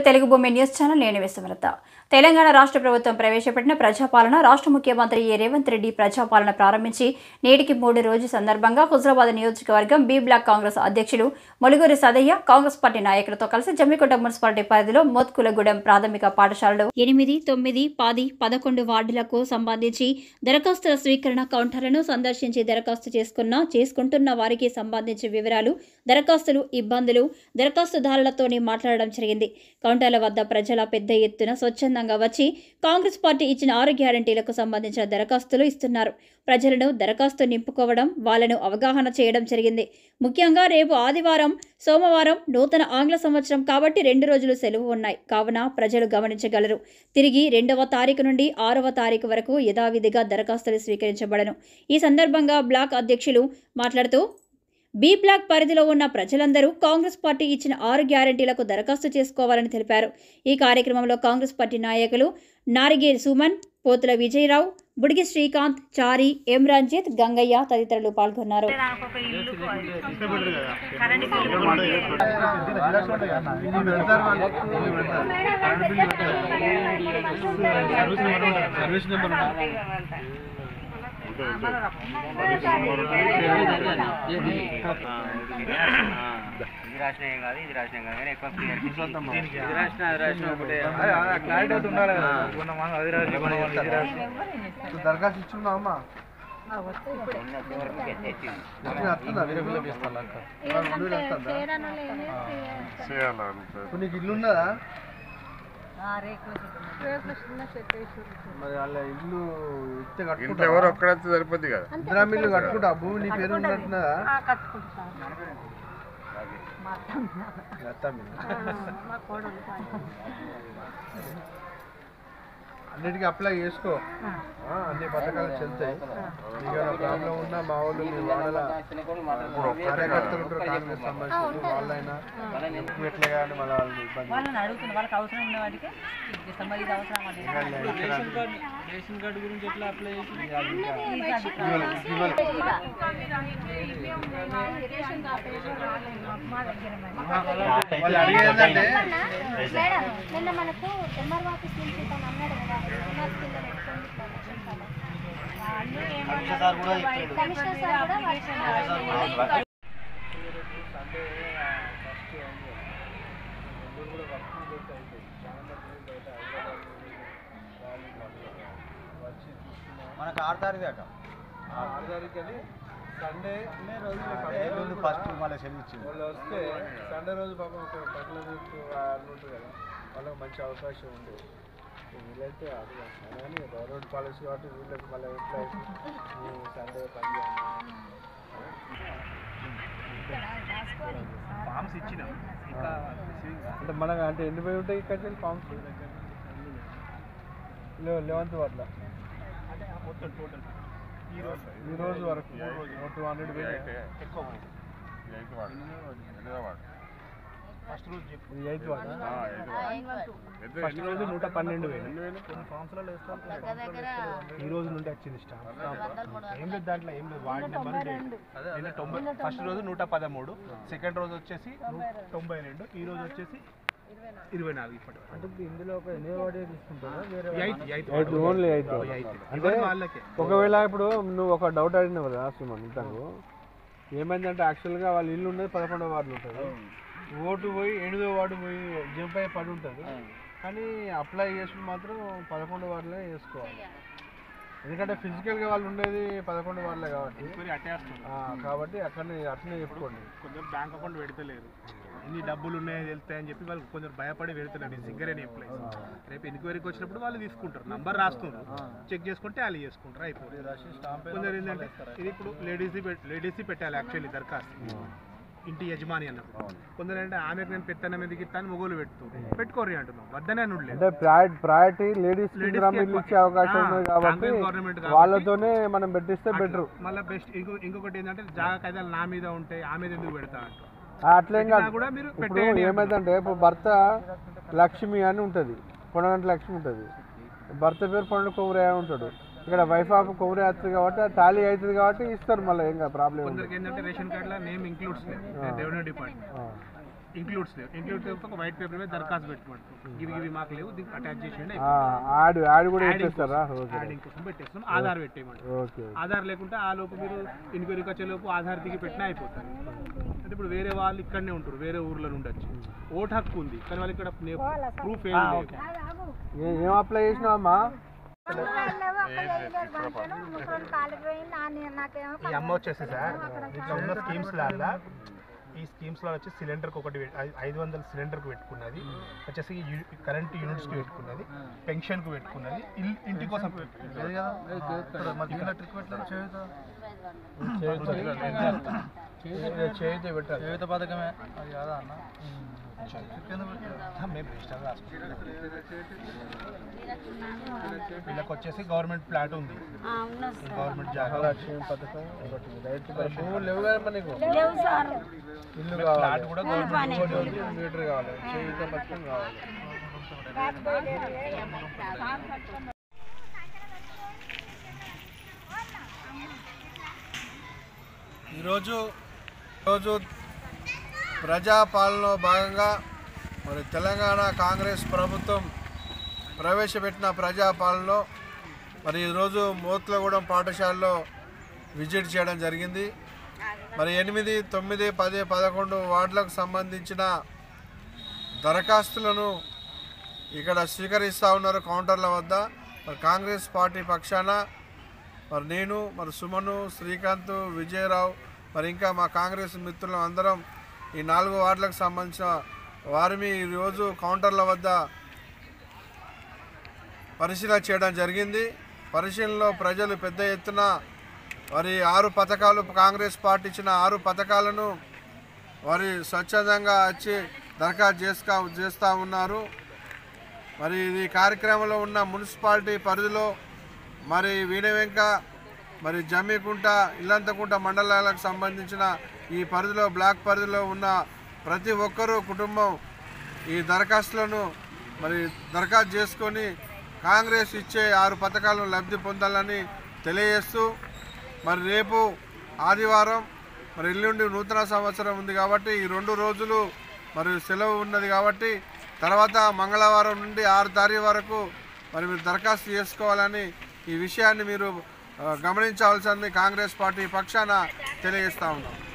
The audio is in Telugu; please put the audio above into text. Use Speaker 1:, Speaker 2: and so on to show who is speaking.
Speaker 1: తెలుగు భూమి న్యూస్ ఛానల్ నేను విశ్వమలత తెలంగాణ రాష్ట్ర ప్రభుత్వం ప్రవేశపెట్టిన ప్రజాపాలన రాష్ట్ర ముఖ్యమంత్రి ఏ రేవంత్ రెడ్డి ప్రజాపాలన ప్రారంభించి నేటికి మూడు రోజు సందర్భంగా హుజరాబాద్ నియోజకవర్గం బి బ్లాక్ కాంగ్రెస్ అధ్యక్షులు మొలుగురి సదయ్య కాంగ్రెస్ పార్టీ నాయకులతో కలిసి జమ్మికుంట మున్సిపాలిటీ పరిధిలో మోత్కులగూడెం ప్రాథమిక పాఠశాలలో ఎనిమిది తొమ్మిది పది పదకొండు వార్డులకు సంబంధించి దరఖాస్తుల స్వీకరణ కౌంటర్లను సందర్శించి దరఖాస్తు చేసుకున్న చేసుకుంటున్న వారికి సంబంధించి వివరాలు దరఖాస్తులు ఇబ్బందులు దరఖాస్తుదారులతోని మాట్లాడడం జరిగింది కౌంటర్ల వద్ద ప్రజల పెద్ద ఎత్తున స్వచ్ఛందంగా వచ్చి కాంగ్రెస్ పార్టీ ఇచ్చిన ఆరు గ్యారంటీలకు సంబంధించిన దరఖాస్తులు ఇస్తున్నారు ప్రజలను దరఖాస్తు నింపుకోవడం వాళ్ళను అవగాహన చేయడం జరిగింది ముఖ్యంగా రేపు ఆదివారం సోమవారం నూతన ఆంగ్ల సంవత్సరం కాబట్టి రెండు రోజులు సెలవు ఉన్నాయి కావున ప్రజలు గమనించగలరు తిరిగి రెండవ తారీఖు నుండి ఆరవ తారీఖు వరకు యథావిధిగా దరఖాస్తులు స్వీకరించబడను ఈ సందర్భంగా బ్లాక్ అధ్యక్షులు మాట్లాడుతూ బి బ్లాక్ పరిధిలో ఉన్న ప్రజలందరూ కాంగ్రెస్ పార్టీ ఇచ్చిన ఆరు గ్యారంటీలకు దరఖాస్తు చేసుకోవాలని తెలిపారు ఈ కార్యక్రమంలో కాంగ్రెస్ పార్టీ నాయకులు నారిగేరి సుమన్ పోతుల విజయరావు బుడిగి శ్రీకాంత్ చారి ఎం రంజిత్ గంగయ్య తదితరులు పాల్గొన్నారు
Speaker 2: ఇది రాసిన ఏం కాదు ఇది రాసిన ఏం కాదు కానీ ఎక్కువ క్లియర్ ఇది రాసిన అది రాసిన ఒకటే
Speaker 3: క్లారిటీ అయితే ఉండాలి కదా ఉన్న మనం అది రాసి మనం ఇది రాసి దరఖాస్తు ఇచ్చున్నా అమ్మ వస్తుందా వేరే పిల్లలు ఇస్తాను ఇప్పుడు నీకు ఇల్లు ఉన్నదా మరి వాళ్ళ ఇల్లు ఇస్తే
Speaker 4: ఇంట్లో
Speaker 3: కట్టుకుంటా
Speaker 4: ఎవరు ఒక్కడైతే సరిపోద్ది కదా
Speaker 3: ఇందిరా ఇల్లు కట్టుకుంటా భూమి నీ పేరు ఉన్నట్టున్నదా అత్త మీద. అన్నిటికీ అప్లై చేసుకో ఆ, అన్ని పథకాలు చెల్తాయి నీకు ఏమైనా ప్రాబ్లం ఉన్నా మా వాళ్ళు మీ వాళ్ళ కార్యకర్తలు ఉంటారు కాంగ్రెస్ సంబంధించిన వాళ్ళైనా ఎట్లా కానీ మళ్ళీ వాళ్ళు ఇబ్బంది
Speaker 5: వాళ్ళని అడుగుతున్నా వాళ్ళకి అవసరం ఉన్న వాటికి ఇస్తాం మరి ఇది అవసరం అంటే
Speaker 2: రేషన్ కార్డు గురించి ఎట్లా అప్లై చేసి
Speaker 3: వాళ్ళు అడిగేది ఏంటంటే
Speaker 6: మేడం నిన్న మనకు ఎంఆర్ ఆఫీస్ నుంచి తను అన్నాడు కదా ఎంఆర్ కింద పెట్టుకోండి కమిషనర్ సార్ కూడా వాళ్ళు
Speaker 3: సండే ఫస్ట్ నెల్లూరు కూడా వర్క్ పెట్టి అయిపోయింది చాలా మంది బయట హైదరాబాద్ నుండి రావాలి వచ్చి చూసుకున్నాం
Speaker 2: మనకు ఆరు తారీఖు దాకా
Speaker 3: ఆరు తారీఖు అని సండే
Speaker 2: రోజు ఫస్ట్ మళ్ళీ సెలవు ఇచ్చింది
Speaker 3: వాళ్ళు వస్తే సండే రోజు పాపం ఒక పట్ల వాళ్ళు ఉంటుంది కదా వాళ్ళకి మంచి అవకాశం ఉంది వీళ్ళైతే అది కాదు. కానీ గవర్నమెంట్ పాలసీ కాబట్టి వీళ్ళకి మళ్ళీ ఎంప్లాయీస్ సండే పని చేయాలి
Speaker 2: ఫామ్స్ ఇచ్చిన ఇంకా
Speaker 3: అంటే మనకు అంటే ఎన్ని పోయి ఉంటాయి ఇక్కడ ఫామ్స్ లెవెంత్ వట్ల
Speaker 2: మొత్తం టోటల్
Speaker 3: ఈ రోజు వరకు టూ హండ్రెడ్
Speaker 2: ఎక్కువ
Speaker 4: ఈ ఐదు వాడు ఎనిమిదో వాడు
Speaker 2: ఫస్ట్ రోజు చెప్పు
Speaker 3: ఈ ఎయిత్ వాట్
Speaker 4: ఆ, ఐదు వాడు. ఎద్దు
Speaker 3: ఫస్ట్
Speaker 4: ఎన్ని
Speaker 3: రోజు
Speaker 4: వేలు?
Speaker 3: నూట పన్నెండు వేలు
Speaker 4: ఎన్ని వేలు?
Speaker 3: ఈ రోజు నుండి వచ్చింది స్టాఫ్ ఏం లేదు దాంట్లో ఏం లేదు వార్డ్ నెంబర్ నిన్న తొంభై ఫస్ట్ రోజు నూట పదమూడు సెకండ్ రోజు వచ్చేసి నూ- తొంభై రెండు ఈ రోజు వచ్చేసి ఇరవై నాలుగు ఇప్పటి అంటే ఇందులో ఒక ఓన్లీ అంటే వాళ్ళకే ఒకవేళ ఇప్పుడు నువ్వు ఒక డౌట్ అడిగినావు కదా సుమన్ ఇంతకు ఏమైందంటే యాక్చువల్గా వాళ్ళ ఇల్లు ఉన్నది పదకొండవ వార్డులు ఉంటుంది ఓటు పోయి ఎనిమిదో వార్డు పోయి జంప్ అయి పడి ఉంటుంది కానీ అప్లై చేసుకుని మాత్రం పదకొండు వార్డులే చేసుకోవాలి ఎందుకంటే ఫిజికల్గా వాళ్ళు ఉండేది పదకొండు వార్డులే కాబట్టి ఆ, కాబట్టి అక్కడనే అట్లనే చెప్పుకోండి
Speaker 7: కొందరు బ్యాంక్ అకౌంట్ పెడతలేరు ఎన్ని డబ్బులు ఉన్నాయో వెళ్తాయని చెప్పి వాళ్ళు కొందరు భయపడి వెళ్తున్నారు నేను సింగర్ అని ఎంప్లాయీస్ రేపు ఎన్క్వైరీకి వచ్చినప్పుడు వాళ్ళు తీసుకుంటారు నంబర్ రాస్తున్నారు చెక్ చేసుకుంటే వాళ్ళు చేసుకుంటారు అయిపోతుంది కొందరు ఏంటంటే ఇది ఇప్పుడు లేడీస్ లేడీస్ పెట్టాలి యాక్చువల్లీ దరఖాస్తు ఇంటి యజమాని అన్నప్పుడు కొందరు అంటే ఆమెకు నేను పెత్తనం ఎందుకు ఇస్తాను మొగోలు పెడుతూ పెట్టుకోరు అంటున్నాం వద్దనే అనులేదు
Speaker 3: అంటే ప్రయారిటీ లేడీస్
Speaker 7: Ladies కి
Speaker 3: ఇల్లు ఇచ్చే అవకాశం
Speaker 7: ఆ,
Speaker 3: ఉంది కాబట్టి
Speaker 7: కాంగ్రెస్ గవర్నమెంట్ కాబట్టి
Speaker 3: వాళ్ళతోనే మనం పెట్టిస్తే బెటర్
Speaker 7: మళ్ళీ బెస్ట్ ఇంకో ఇంకొకటి ఏంటంటే జాగా కాయిదాలు నా మీద ఉంటాయి ఆ మీద ఎందుకు పెడతా అంటారు
Speaker 3: అట్లేం కాదు
Speaker 7: కూడా మీరు
Speaker 3: ఇప్పుడు
Speaker 7: పెట్టేయండి
Speaker 3: ఏమైందంటే ఇప్పుడు భర్త లక్ష్మి అని ఉంటుంది పొనగంట లక్ష్మి ఉంటుంది భర్త పేరు పండు కొమరయ్య ఉంటాడు ఇక్కడ వైఫ్ ఆఫ్ కొమరే వస్తుంది కాబట్టి టాలీ అవుతుంది కాబట్టి ఇస్తారు మళ్ళీ ఏం ప్రాబ్లం ఉంది
Speaker 7: కొందరికి ఏంటంటే రేషన్ కార్డులో నేమ్ ఇంక్లూడ్స్ లేదు దేవుని డిపార్ట్మెంట్ ఇంక్లూడ్స్ లేవు ఇంక్లూడ్స్ లేకపోతే ఒక వైట్ పేపర్ మీద దరఖాస్తు పెట్టుకుంటాం ఇవి ఇవి మాకు లేవు దీనికి అటాచ్ చేసేయండి
Speaker 3: ఆ, యాడ్ యాడ్ కూడా పెట్టేస్తారా ఓకే
Speaker 7: యాడింగ్ కోసం పెట్టేస్తాం ఆధార్ పెట్టేయమంటాం
Speaker 3: ఓకే
Speaker 7: ఆధార్ లేకుంటే ఆ లోపు మీరు ఎంక్వైరీకి వచ్చే లోపు ఆధార్ దిగి పెట్టినా అయిపోతుంది అంటే ఇప్పుడు వేరే వాళ్ళు ఇక్కడనే ఉంటారు వేరే ఊర్లో ఉండొచ్చు ఓటు హక్కు ఉంది కానీ వాళ్ళు ఇక్కడ ప్రూఫ్ ఏం లేదు
Speaker 3: ఏ- ఏం అప్లై చేసినావమ్మా
Speaker 7: ఈ అమ్మ వచ్చేసి సార్ ఇట్లా ఉన్న స్కీమ్స్ లాగా ఈ స్కీమ్స్ లో వచ్చి సిలిండర్ కి ఒకటి పెట్- ఐ- ఐదు వందల సిలిండర్ కు పెట్టుకున్నది వచ్చేసి కరెంట్ యూనిట్స్ కి పెట్టుకున్నది పెన్షన్ కు పెట్టుకున్నది ఇల్- ఇంటి కోసం పెట్టుకున్నది
Speaker 3: చేయితే పెట్టాలి
Speaker 2: జీవిత పథకమే అది కాదా అన్న
Speaker 7: మేము రిజిస్టర్ రాసుకుంటాం వీళ్ళకి వచ్చేసి గవర్నమెంట్ ప్లాట్ ఉంది గవర్నమెంట్ జాగా
Speaker 3: లక్ష్యం పథకం ఒకటి రైతు బంధు. భూములు లేవు కదా నీకు ఇల్లు
Speaker 7: ప్లాట్
Speaker 3: కావాలి
Speaker 7: కూడా గవర్నమెంట్
Speaker 3: మీటర్ కావాలి చేయుత పథకం కావాలి ఈరోజు ఈరోజు ప్రజాపాలనలో భాగంగా మరి తెలంగాణ కాంగ్రెస్ ప్రభుత్వం ప్రవేశపెట్టిన ప్రజాపాలనలో మరి ఈరోజు మోత్లగూడెం పాఠశాలలో విజిట్ చేయడం జరిగింది మరి ఎనిమిది తొమ్మిది పది పదకొండు వార్డులకు సంబంధించిన దరఖాస్తులను ఇక్కడ స్వీకరిస్తూ ఉన్నారు కౌంటర్ల వద్ద మరి కాంగ్రెస్ పార్టీ పక్షాన మరి నేను మరి సుమను శ్రీకాంత్ విజయరావు మరి ఇంకా మా కాంగ్రెస్ మిత్రులం అందరం ఈ నాలుగు వార్డులకు సంబంధించిన వారిని ఈరోజు కౌంటర్ల వద్ద పరిశీలన చేయడం జరిగింది పరిశీలనలో ప్రజలు పెద్ద ఎత్తున మరి ఆరు పథకాలు కాంగ్రెస్ పార్టీ ఇచ్చిన ఆరు పథకాలను వారి స్వచ్ఛందంగా వచ్చి దరఖాస్తు చేసుకా చేస్తూ ఉన్నారు మరి ఇది కార్యక్రమంలో ఉన్న మున్సిపాలిటీ పరిధిలో మరి వీణవెంక మరి జమ్మికుంట ఇల్లంతకుంట మండలాలకు సంబంధించిన ఈ పరిధిలో బ్లాక్ పరిధిలో ఉన్న ప్రతి ఒక్కరూ కుటుంబం ఈ దరఖాస్తులను మరి దరఖాస్తు చేసుకొని కాంగ్రెస్ ఇచ్చే ఆరు పథకాలను లబ్ధి పొందాలని తెలియజేస్తూ మరి రేపు ఆదివారం మరి ఎల్లుండి నూతన సంవత్సరం ఉంది కాబట్టి ఈ రెండు రోజులు మరి సెలవు ఉన్నది కాబట్టి తర్వాత మంగళవారం నుండి ఆరు తారీఖు వరకు మరి మీరు దరఖాస్తు చేసుకోవాలని ఈ విషయాన్ని మీరు ఆ, గమనించవలసింది కాంగ్రెస్ పార్టీ పక్షాన తెలియజేస్తా ఉన్నాం